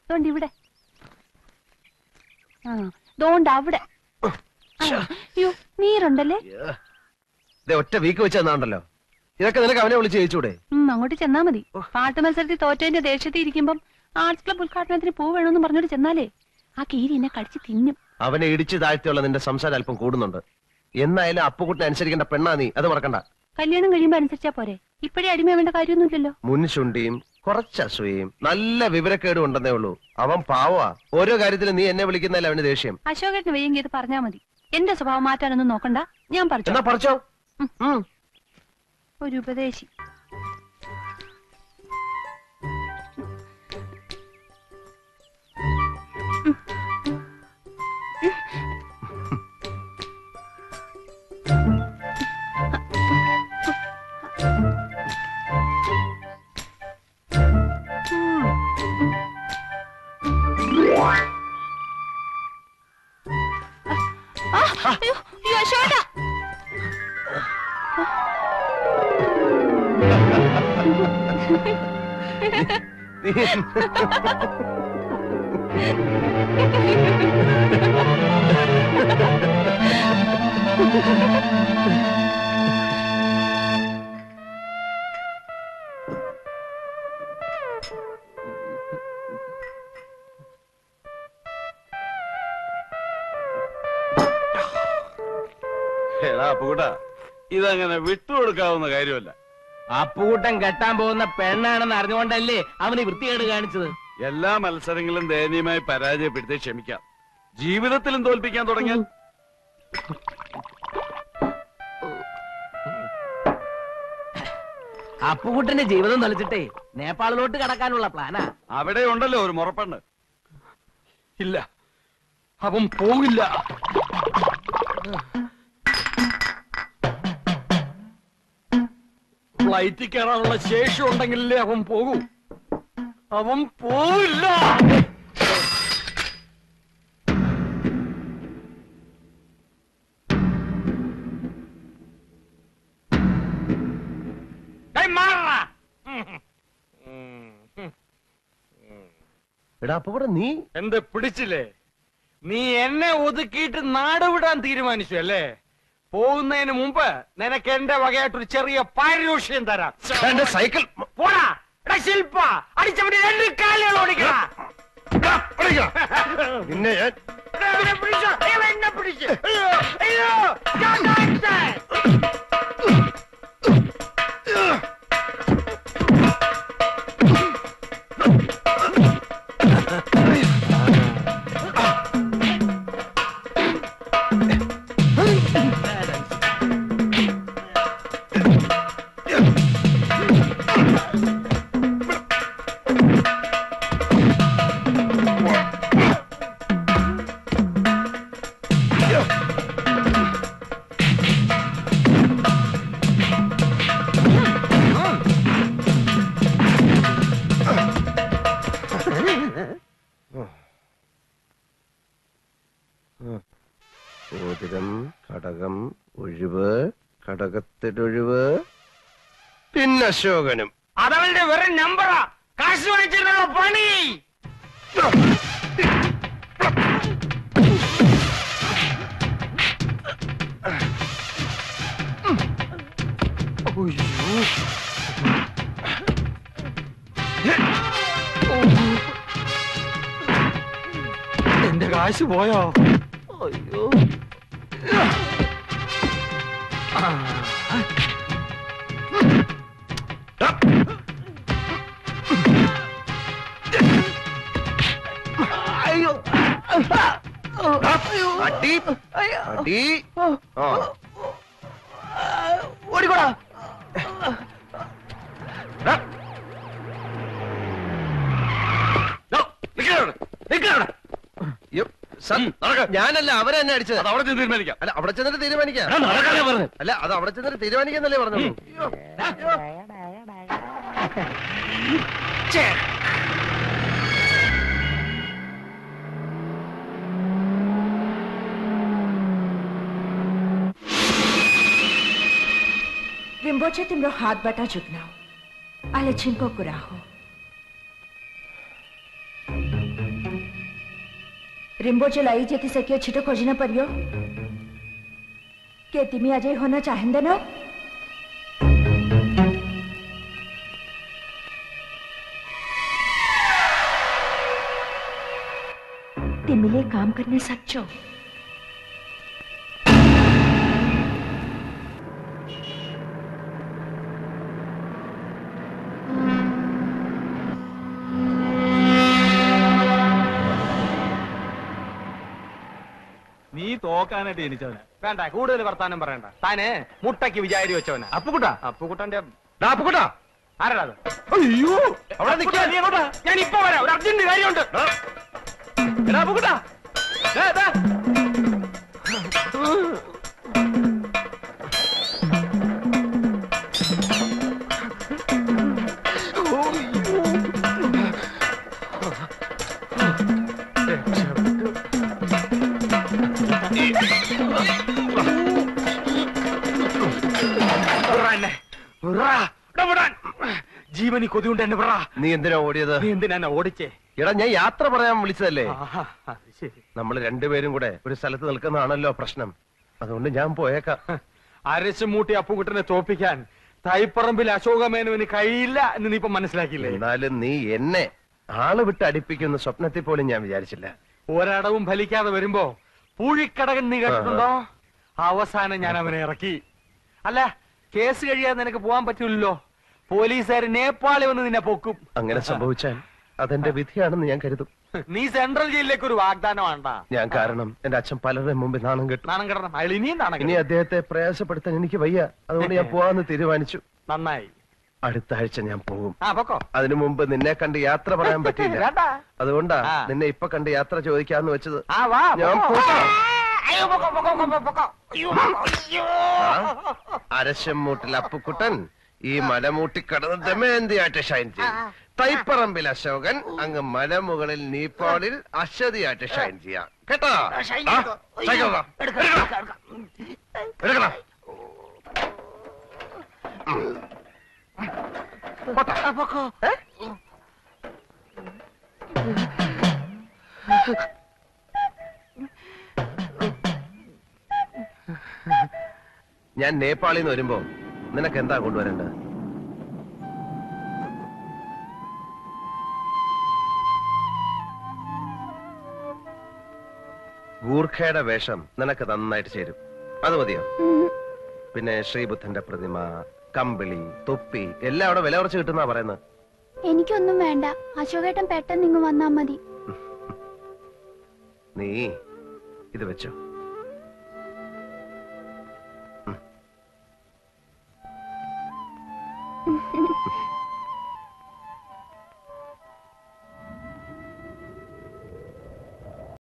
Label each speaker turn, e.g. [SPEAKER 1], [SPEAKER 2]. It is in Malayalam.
[SPEAKER 1] ദോണ്ട് ഇവിടെ ആ ദോണ്ട് അവിടെ ആ, അയ്യോ നീരുണ്ടല്ലേ
[SPEAKER 2] ദേ ഒറ്റ വീക്ക് വെച്ച് തന്നാണ്ടല്ലോ ഇതൊക്കെ നിനക്ക് അവനെ വിളിച്ച് ചോദിച്ചൂടെ
[SPEAKER 1] ഉം, അങ്ങോട്ട് ചെന്നാ മതി പാട്ട് മത്സരത്തിൽ തോറ്റതിന്റെ ദേഷ്യത്തിൽ ഇരിക്കുമ്പം ആർട്സ് ക്ലബ് ഉദ്ഘാടനത്തിന് പൂ വേണമെന്ന് പറഞ്ഞോട്ട് ചെന്നാലേ ആ കീരി എന്നെ കടിച്ച് തിന്നും
[SPEAKER 2] അവനെ ഇടിച്ച് താഴ്ത്തിയുള്ള നിന്റെ സംസാരം അല്പം കൂടുന്നുണ്ട് എന്നായാലും അപ്പുകുട്ടിനെ അനുസരിക്കേണ്ട പെണ്ണാ നീ അത് മറക്കണ്ട
[SPEAKER 1] കല്യാണം കഴിയുമ്പോ അനുസരിച്ചാ പോരെ ഇപ്പഴേ അടിമയാവേണ്ട കാര്യമൊന്നുമില്ലല്ലോ
[SPEAKER 2] മുൻശുണ്ടിയും കുറച്ച് അസൂയയും നല്ല വിവരക്കേടും ഉണ്ടെന്നേ ഉള്ളൂ അവൻ പാവാ ഓരോ കാര്യത്തിലും നീ എന്നെ വിളിക്കുന്നതിൽ അവന് ദേഷ്യം
[SPEAKER 1] അശോകേട്ടന് വയ്യെങ്കിൽ ഇത് പറഞ്ഞാ മതി എന്റെ സ്വഭാവം മാറ്റാനൊന്നും നോക്കണ്ട ഞാൻ പറഞ്ഞു
[SPEAKER 2] എന്നാ പറിച്ചോ ഉം.
[SPEAKER 1] ഒരു ഉപദേശി ആ, അയ്യോ, അയ്യോ, അശോകേട്ടാ.
[SPEAKER 2] നീ
[SPEAKER 3] എടാ പൂട്ട ഇതങ്ങനെ വിട്ടുകൊടുക്കാവുന്ന കാര്യമല്ല
[SPEAKER 4] അപ്പൂട്ടൻ കെട്ടാൻ പോകുന്ന പെണ്ണാണെന്ന് അറിഞ്ഞുകൊണ്ടല്ലേ അവന് വൃത്തികേട് കാണിച്ചത്
[SPEAKER 3] എല്ലാ മത്സരങ്ങളും ദയനീയമായി പരാജയപ്പെടുത്തി ക്ഷമിക്കാം ജീവിതത്തിലും തോൽപ്പിക്കാൻ തുടങ്ങിയാൽ
[SPEAKER 4] അപ്പുകുട്ടന്റെ ജീവിതം തൊലച്ചിട്ടേ നേപ്പാളിലോട്ട് കടക്കാനുള്ള പ്ലാനാ
[SPEAKER 3] അവിടെ ഉണ്ടല്ലോ ഒരു മുറപ്പെണ്ണ് ഇല്ല അവൻ പോകില്ല ഫ്ലൈറ്റിൽ കയറാനുള്ള ശേഷി ഉണ്ടെങ്കിലേ അവൻ പോകൂ അവൻ പോവില്ല
[SPEAKER 2] എടാ അപ്പുകൂടെ നീ
[SPEAKER 4] എന്ത് പിടിച്ചില്ലേ നീ എന്നെ ഒതുക്കിയിട്ട് നാട് വിടാൻ തീരുമാനിച്ചു അല്ലേ പോകുന്നതിന് മുമ്പ് നിനക്ക് എന്റെ വകയായിട്ടൊരു ചെറിയ പാരിതോഷ്യം തരാം
[SPEAKER 2] എന്റെ സൈക്കിൾ
[SPEAKER 4] പോടാ എടാ ശില്പ അടിച്ചവന് രണ്ട് കാലുകൾ ഓടിക്കടാ
[SPEAKER 2] പിന്നെ ഞാൻ
[SPEAKER 4] എടാ, അവനെ പിടിച്ചോ. അയ്യോ, എന്നെ പിടിച്ച്. അയ്യോ, അയ്യോ, ഞാൻ കാണിച്ചേ.
[SPEAKER 2] മോതിരം കടകം ഒഴിവ് കടകത്തിലൊഴിവ് പിന്നെ അശോകനും
[SPEAKER 4] അതവന്റെ വെറും നമ്പറാ കാശ് വാങ്ങിച്ചിട്ടുള്ള പണി
[SPEAKER 3] എന്റെ കാശ് പോയോ
[SPEAKER 4] അയ്യോ
[SPEAKER 2] അടി അടി ആ
[SPEAKER 4] ഓടിക്കോടാ
[SPEAKER 2] യ്യോ, സ- ഞാനല്ല അവരെ തന്നെ അടിച്ചത്
[SPEAKER 3] അത് അവിടെ ചെന്ന് തീരുമാനിക്കാം
[SPEAKER 2] അല്ല അവിടെ ചെന്നിട്ട് തീരുമാനിക്കാം
[SPEAKER 4] നടക്കാനേ പറഞ്ഞു
[SPEAKER 2] അല്ല അത് അവിടെ ചെന്നിട്ട് തീരുമാനിക്കാന്നല്ലേ പറഞ്ഞോളൂ
[SPEAKER 5] रिम्बोचे तिम्रो हातबाट झुक्नाऊ अहिले छिनको कुरा हो रिम्बोचे लाई जेती सकियो छिटो खोजना पर्यो के तिमी अझै हुन चाहँदैनौ तिमीले काम गर्न सक्छौ
[SPEAKER 6] നീ തോക്കാനായിട്ട് ജനിച്ചവനാ
[SPEAKER 4] വേണ്ട കൂടുതൽ വർത്താനം പറയണ്ട താന് മുട്ടയ്ക്ക് വിചാരി വെച്ചവനാ
[SPEAKER 2] അപ്പുകുട്ടാ
[SPEAKER 4] അപ്പുകുട്ടന്റെ
[SPEAKER 2] ഡാ അപ്പുകുട്ടാ
[SPEAKER 4] ആരാടാ അത്
[SPEAKER 2] അയ്യോ അവിടെ
[SPEAKER 4] അപ്പുകുട്ടാ, നീ എങ്ങോട്ടാ? ഞാൻ ഇപ്പൊ വരാം ഒരു അർജന്റ് കാര്യമുണ്ട്
[SPEAKER 2] എടാ അപ്പുകുട്ടാ ദേ, ദേ.
[SPEAKER 4] വിട്രാ എന്നെ. വിട്രാ. എടാ, വിടാൻ. ജീവനി കൊതിയുണ്ട് എന്നെ വിട്രാ.
[SPEAKER 2] നീ എന്തിനാ ഓടിയത്
[SPEAKER 4] നീ എന്തിനാ എന്നെ ഓടിച്ചേ
[SPEAKER 2] എടാ ഞാൻ യാത്ര പറയാൻ വിളിച്ചതല്ലേ
[SPEAKER 4] ആഹാ, അത് ശരി
[SPEAKER 2] നമ്മൾ രണ്ടുപേരും കൂടെ ഒരു സ്ഥലത്ത് നിൽക്കുന്നതാണല്ലോ പ്രശ്നം അതുകൊണ്ട് ഞാൻ പോയേക്കാം
[SPEAKER 4] അരച്ചു മൂട്ടി അപ്പുകുട്ടനെ തോപ്പിക്കാൻ തൈപ്പറമ്പിൽ അശോകമേനുവിന് കഴിയില്ല എന്ന് നീ ഇപ്പൊ മനസ്സിലാക്കിയില്ലേ
[SPEAKER 2] എന്നാലും നീ എന്നെ ആള് വിട്ട് അടുപ്പിക്കുന്ന സ്വപ്നത്തിൽ പോലും ഞാൻ വിചാരിച്ചില്ല
[SPEAKER 4] ഒരടവും ഫലിക്കാതെ വരുമ്പോ പൂഴിക്കടകൻ നീ കേട്ടിട്ടുണ്ടോ അവസാനം ഞാൻ അവനെ ഇറക്കി അല്ല കേസ് കഴിയാതെ നിനക്ക് പോകാൻ പറ്റൂലല്ലോ പോലീസുകാർ നേപ്പാളിൽ വന്ന് നിന്നെ പൊക്കും
[SPEAKER 2] അങ്ങനെ സംഭവിച്ചാൽ അതെന്റെ വിധിയാണെന്ന് ഞാൻ കരുതും
[SPEAKER 4] നീ സെൻട്രൽ ജയിലിലേക്ക് ഒരു വാഗ്ദാനം വേണ്ട
[SPEAKER 2] ഞാൻ കാരണം എന്റെ അച്ഛൻ പലരുടെ മുമ്പിൽ നാണം കെട്ടു
[SPEAKER 4] നാണം കിടണം അയാൾ ഇനിയും നാണം
[SPEAKER 2] ഇനി
[SPEAKER 4] കെടും.
[SPEAKER 2] അദ്ദേഹത്തെ പ്രയാസപ്പെടുത്താൻ എനിക്ക് വയ്യ അതുകൊണ്ട് ഞാൻ പോവാന്ന് തീരുമാനിച്ചു
[SPEAKER 4] നന്നായി
[SPEAKER 2] അടുത്ത ആഴ്ച ഞാൻ പോകും
[SPEAKER 4] ആ പൊക്കോ
[SPEAKER 2] അതിനു മുമ്പ് നിന്നെ കണ്ട് യാത്ര പറയാൻ പറ്റില്ല
[SPEAKER 4] വേണ്ട
[SPEAKER 2] അതുകൊണ്ടാ
[SPEAKER 4] ആ.
[SPEAKER 2] നിന്നെ ഇപ്പൊ കണ്ട് യാത്ര ചോദിക്കാന്ന് വെച്ചത്
[SPEAKER 4] ആ വാ
[SPEAKER 2] ഞാൻ
[SPEAKER 4] പൊക്കോ.
[SPEAKER 2] പോകാം.
[SPEAKER 4] അയ്യോ, പൊക്കോ, പൊക്കോ, പൊക്കോ, പൊക്കോ. അയ്യോ, അയ്യോ.
[SPEAKER 2] അരശമ്മൂട്ടിൽ അപ്പുക്കുട്ടൻ ഈ മലമൂട്ടി കടന്ന് ദമയന്തിയായിട്ട് ഷൈൻ ചെയ്യും തൈപ്പറമ്പിൽ അശോകൻ അങ്ങ് മലമുകളിൽ നീപ്പാളിൽ അശ്വതിയായിട്ട് ഷൈൻ ചെയ്യാം കേട്ടോ ആ? സൈക്കിൾ വാ. എടുക്കണം. എടുക്കണം. പോട്ടെ. ഏ? ഞാൻ നേപ്പാളിൽ നിന്ന് വരുമ്പോ നിനക്ക് എന്താ കൊണ്ടുവരേണ്ടത് ഗൂർഖയുടെ വേഷം നിനക്ക് നന്നായിട്ട് ചേരും അത് മതിയോ പിന്നെ ശ്രീബുദ്ധന്റെ പ്രതിമ കമ്പിളി തൊപ്പി എല്ലാം അവിടെ വില കുറച്ച് കിട്ടുന്ന പറയുന്നത്
[SPEAKER 7] എനിക്കൊന്നും വേണ്ട അശോകേട്ടൻ പെട്ടെന്ന് ഇങ്ങ് വന്നാ മതി
[SPEAKER 2] നീ ഇത് വെച്ചോ ഉം.